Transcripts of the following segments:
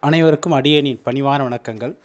அனைவருக்கும் அடியேனின் பணிவான வணக்கங்கள்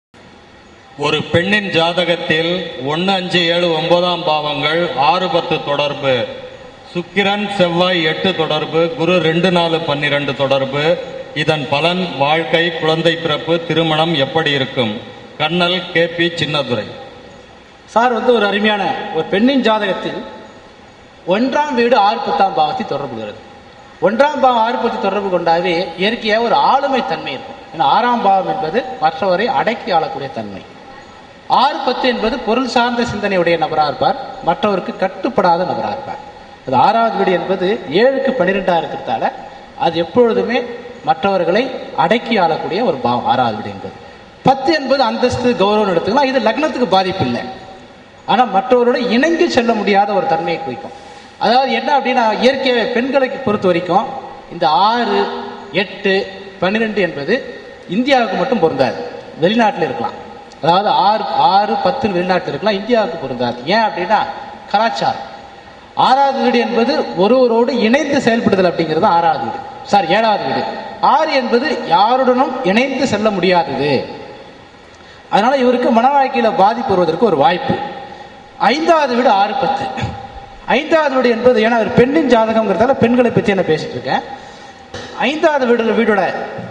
ஒரு பெண்ணின் ஜாதகத்தில் ஒன்று அஞ்சு ஏழு ஒன்பதாம் பாவங்கள் ஆறு பத்து தொடர்பு சுக்கிரன் செவ்வாய் எட்டு தொடர்பு குரு ரெண்டு நாலு பன்னிரெண்டு தொடர்பு இதன் பலன் வாழ்க்கை குழந்தை பிறப்பு திருமணம் எப்படி இருக்கும் கண்ணல் கே பி சின்னதுரை சார் வந்து ஒரு அருமையான ஒரு பெண்ணின் ஜாதகத்தில் ஒன்றாம் வீடு ஆறு பத்தாம் பாவத்தை தொடர்புகிறது ஒன்றாம் பாவம் ஆறு பத்து தொடர்பு கொண்டாவே இயற்கையாக ஒரு ஆளுமை தன்மை இருக்கும் ஏன்னா ஆறாம் பாவம் என்பது மற்றவரை அடக்கி ஆளக்கூடிய தன்மை ஆறு பத்து என்பது பொருள் சார்ந்த சிந்தனையுடைய நபராக இருப்பார் மற்றவருக்கு கட்டுப்படாத நபராக இருப்பார் அது ஆறாவது வீடு என்பது ஏழுக்கு பன்னிரெண்டாக இருக்கிறதால அது எப்பொழுதுமே மற்றவர்களை அடக்கி ஆளக்கூடிய ஒரு பாவம் ஆறாவது வீடு என்பது பத்து என்பது அந்தஸ்து கௌரவம் எடுத்துக்கலாம் இது லக்னத்துக்கு பாதிப்பு இல்லை ஆனால் மற்றவரோட இணங்கி செல்ல முடியாத ஒரு தன்மையை குறிக்கும் அதாவது என்ன அப்படின்னா இயற்கை பெண்களை பொறுத்த வரைக்கும் இந்த ஆறு எட்டு பன்னிரெண்டு என்பது இந்தியாவுக்கு மட்டும் பொருந்தாது வெளிநாட்டில் இருக்கலாம் அதாவது ஆறு ஆறு பத்து வெளிநாட்டில் இருக்கலாம் இந்தியாவுக்கு பொருந்தாது ஏன் அப்படின்னா கலாச்சாரம் ஆறாவது வீடு என்பது ஒருவரோடு இணைந்து செயல்படுதல் அப்படிங்கிறது ஆறாவது வீடு சாரி ஏழாவது வீடு ஆறு என்பது யாருடனும் இணைந்து செல்ல முடியாதது அதனால இவருக்கு மன வாழ்க்கையில பாதிப்பு வருவதற்கு ஒரு வாய்ப்பு ஐந்தாவது வீடு ஆறு பத்து ஐந்தாவது வீடு என்பது ஏன்னா ஒரு பெண்ணின் ஜாதகம்ங்கிறதால பெண்களை பற்றி நான் பேசிட்டு இருக்கேன் ஐந்தாவது வீடு வீடோட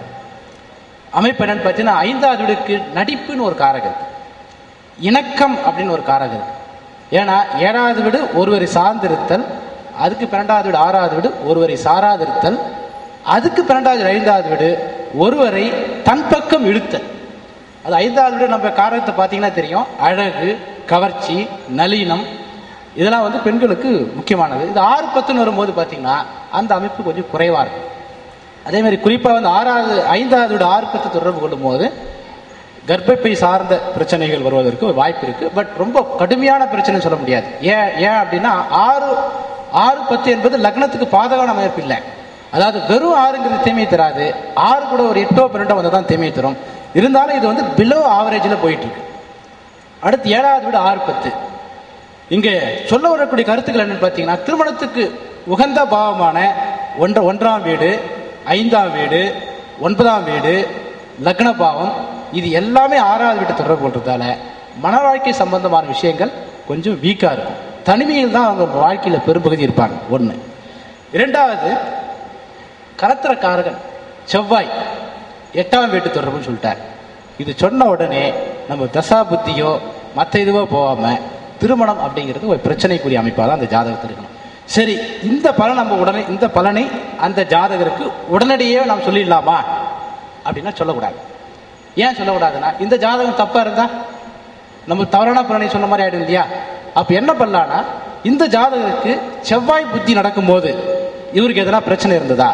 அமைப்பு என்னன்னு பார்த்தீங்கன்னா ஐந்தாவது வீடுக்கு நடிப்புன்னு ஒரு காரகம் இருக்கு இணக்கம் அப்படின்னு ஒரு காரகம் இருக்கு ஏன்னா ஏழாவது வீடு ஒருவரை சார்ந்திருத்தல் அதுக்கு பன்னெண்டாவது வீடு ஆறாவது வீடு ஒருவரை சாராதிருத்தல் அதுக்கு பன்னெண்டாவது வீடு ஐந்தாவது வீடு ஒருவரை தன் பக்கம் இழுத்தல் அது ஐந்தாவது வீடு நம்ம காரகத்தை பார்த்தீங்கன்னா தெரியும் அழகு கவர்ச்சி நளினம் இதெல்லாம் வந்து பெண்களுக்கு முக்கியமானது இது ஆறு பத்துன்னு வரும்போது பார்த்தீங்கன்னா அந்த அமைப்பு கொஞ்சம் குறைவாக இருக்கும் அதே மாதிரி குறிப்பாக வந்து ஆறாவது ஐந்தாவது வீடு ஆறு பத்து தொடர்பு கொள்ளும் போது கர்ப்பப்பை சார்ந்த பிரச்சனைகள் வருவதற்கு ஒரு வாய்ப்பு இருக்கு பட் ரொம்ப கடுமையான பிரச்சனை சொல்ல முடியாது ஏன் ஏன் அப்படின்னா ஆறு ஆறு பத்து என்பது லக்னத்துக்கு பாதகான அமைப்பு இல்லை அதாவது வெறும் ஆறுங்கிறது தீமையை தராது ஆறு கூட ஒரு எட்டோ பன்னெண்டோ வந்து தான் தீமையை தரும் இருந்தாலும் இது வந்து பிலோ ஆவரேஜில் போயிட்டு இருக்கு அடுத்து ஏழாவது வீடு ஆறு பத்து இங்கே சொல்ல வரக்கூடிய கருத்துக்கள் என்னன்னு பார்த்தீங்கன்னா திருமணத்துக்கு உகந்த பாவமான ஒன்ற ஒன்றாம் வீடு ஐந்தாம் வீடு ஒன்பதாம் வீடு லக்ன பாவம் இது எல்லாமே ஆறாவது வீட்டை தொடர்பு கொள்றதால மன வாழ்க்கை சம்பந்தமான விஷயங்கள் கொஞ்சம் வீக்காக இருக்கும் தனிமையில் தான் அவங்க வாழ்க்கையில் பெரும்பகுதி இருப்பாங்க ஒன்று இரண்டாவது கலத்திரக்காரகன் செவ்வாய் எட்டாம் வீட்டு தொடர்புன்னு சொல்லிட்டார் இது சொன்ன உடனே நம்ம தசா புத்தியோ மற்ற இதுவோ போகாம திருமணம் அப்படிங்கிறது ஒரு பிரச்சனைக்குரிய அமைப்பாக தான் அந்த ஜாதகத்தில் இருக்கணும் சரி இந்த பலன் நம்ம உடனே இந்த பலனை அந்த ஜாதகருக்கு உடனடியே நாம் சொல்லிடலாமா அப்படின்னா சொல்லக்கூடாது ஏன் சொல்லக்கூடாதுன்னா இந்த ஜாதகம் தப்பா இருந்தா நம்ம தவறான பலனை சொன்ன மாதிரி ஆயிடும் இல்லையா அப்ப என்ன பண்ணலாம்னா இந்த ஜாதகருக்கு செவ்வாய் புத்தி நடக்கும்போது இவருக்கு எதனா பிரச்சனை இருந்ததா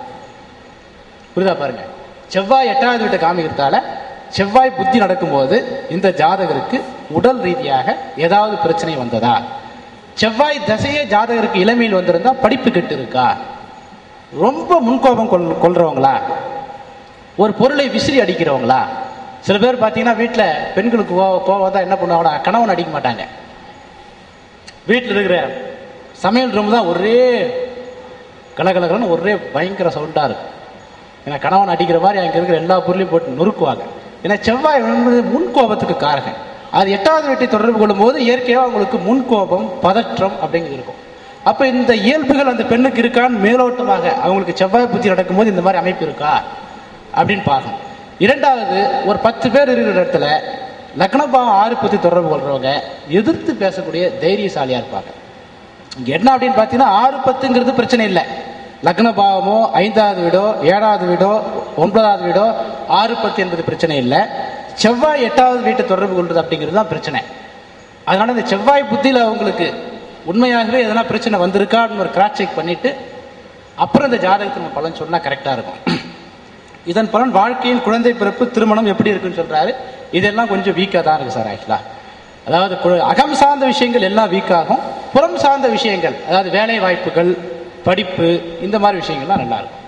புரியுதா பாருங்க செவ்வாய் எட்டாவது வீட்டை காமிக்கிறதால செவ்வாய் புத்தி நடக்கும்போது இந்த ஜாதகருக்கு உடல் ரீதியாக ஏதாவது பிரச்சனை வந்ததா செவ்வாய் தசையே ஜாதகருக்கு இளமையில் வந்திருந்தா படிப்பு கெட்டு இருக்கா ரொம்ப முன்கோபம் கொள் கொள்றவங்களா ஒரு பொருளை விசிறி அடிக்கிறவங்களா சில பேர் பார்த்தீங்கன்னா வீட்டில் பெண்களுக்கு கோ கோவம் தான் என்ன பண்ணுவாங்கன்னா கணவன் அடிக்க மாட்டாங்க வீட்டில் இருக்கிற சமையல் ரூம் தான் ஒரே கலகலகலன்னு ஒரே பயங்கர சவுண்டாக இருக்கும் ஏன்னா கணவன் அடிக்கிற மாதிரி அங்கே இருக்கிற எல்லா பொருளையும் போட்டு நொறுக்குவாங்க ஏன்னா செவ்வாய் என்பது முன்கோபத்துக்கு காரகன் அது எட்டாவது வீட்டை தொடர்பு கொள்ளும்போது இயற்கையாக அவங்களுக்கு முன்கோபம் பதற்றம் அப்படிங்கிறது இருக்கும் அப்போ இந்த இயல்புகள் அந்த பெண்ணுக்கு இருக்கான்னு மேலோட்டமாக அவங்களுக்கு செவ்வாய் புத்தி நடக்கும்போது இந்த மாதிரி அமைப்பு இருக்கா அப்படின்னு பார்க்கணும் இரண்டாவது ஒரு பத்து பேர் இருக்கிற இடத்துல லக்னபாவம் ஆறு பத்தி தொடர்பு கொள்றவங்க எதிர்த்து பேசக்கூடிய தைரியசாலியா இருப்பாங்க இங்க என்ன அப்படின்னு பார்த்தீங்கன்னா ஆறு பத்துங்கிறது பிரச்சனை இல்லை லக்ன பாவமோ ஐந்தாவது வீடோ ஏழாவது வீடோ ஒன்பதாவது வீடோ ஆறு பத்து என்பது பிரச்சனை இல்லை செவ்வாய் எட்டாவது வீட்டை தொடர்பு கொள்வது அப்படிங்கிறது தான் பிரச்சனை அதனால இந்த செவ்வாய் புத்தியில் அவங்களுக்கு உண்மையாகவே எதனா பிரச்சனை வந்திருக்கான்னு ஒரு கிராஸ் செக் பண்ணிட்டு அப்புறம் இந்த ஜாதகத்துக்கு நம்ம பலன் சொன்னா கரெக்டா இருக்கும் இதன் பலன் வாழ்க்கையின் குழந்தை பிறப்பு திருமணம் எப்படி இருக்குன்னு சொல்றாரு இதெல்லாம் கொஞ்சம் வீக்காக தான் இருக்கு சார் ஆக்சுவலா அதாவது கு- அகம் சார்ந்த விஷயங்கள் எல்லாம் வீக்காகும் புறம் சார்ந்த விஷயங்கள் அதாவது வேலை வாய்ப்புகள் படிப்பு இந்த மாதிரி விஷயங்கள்லாம் நல்லா இருக்கும்